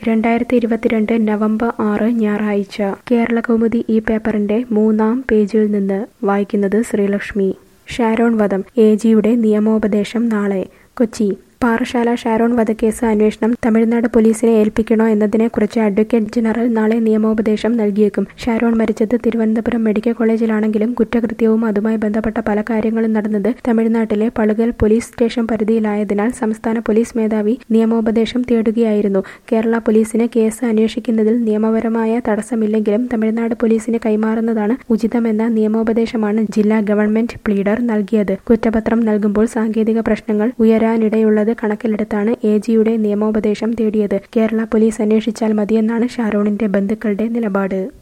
രണ്ടായിരത്തി ഇരുപത്തിരണ്ട് നവംബർ ആറ് ഞായറാഴ്ച കേരളകൗമുദി ഈ പേപ്പറിന്റെ മൂന്നാം പേജിൽ നിന്ന് വായിക്കുന്നത് ശ്രീലക്ഷ്മി ഷാരോൺ വധം എ ജിയുടെ നിയമോപദേശം നാളെ കൊച്ചി പാറശാല ഷാരോൺ വധക്കേസ് അന്വേഷണം തമിഴ്നാട് പോലീസിനെ ഏൽപ്പിക്കണോ എന്നതിനെക്കുറിച്ച് അഡ്വക്കേറ്റ് ജനറൽ നാളെ നിയമോപദേശം നൽകിയേക്കും ഷാരോൺ മരിച്ചത് തിരുവനന്തപുരം മെഡിക്കൽ കോളേജിലാണെങ്കിലും കുറ്റകൃത്യവും അതുമായി ബന്ധപ്പെട്ട പല കാര്യങ്ങളും നടന്നത് തമിഴ്നാട്ടിലെ പളുകൽ പോലീസ് സ്റ്റേഷൻ പരിധിയിലായതിനാൽ സംസ്ഥാന പോലീസ് മേധാവി നിയമോപദേശം തേടുകയായിരുന്നു കേരള പോലീസിന് കേസ് അന്വേഷിക്കുന്നതിൽ നിയമപരമായ തടസ്സമില്ലെങ്കിലും തമിഴ്നാട് പോലീസിന് കൈമാറുന്നതാണ് ഉചിതമെന്ന നിയമോപദേശമാണ് ജില്ലാ ഗവൺമെന്റ് പ്ലീഡർ നൽകിയത് കുറ്റപത്രം നൽകുമ്പോൾ സാങ്കേതിക പ്രശ്നങ്ങൾ ഉയരാനിടയുള്ളത് കണക്കിലെടുത്താണ് എ ജിയുടെ നിയമോപദേശം തേടിയത് കേരള പോലീസ് അന്വേഷിച്ചാൽ മതിയെന്നാണ് ഷാരോണിന്റെ ബന്ധുക്കളുടെ നിലപാട്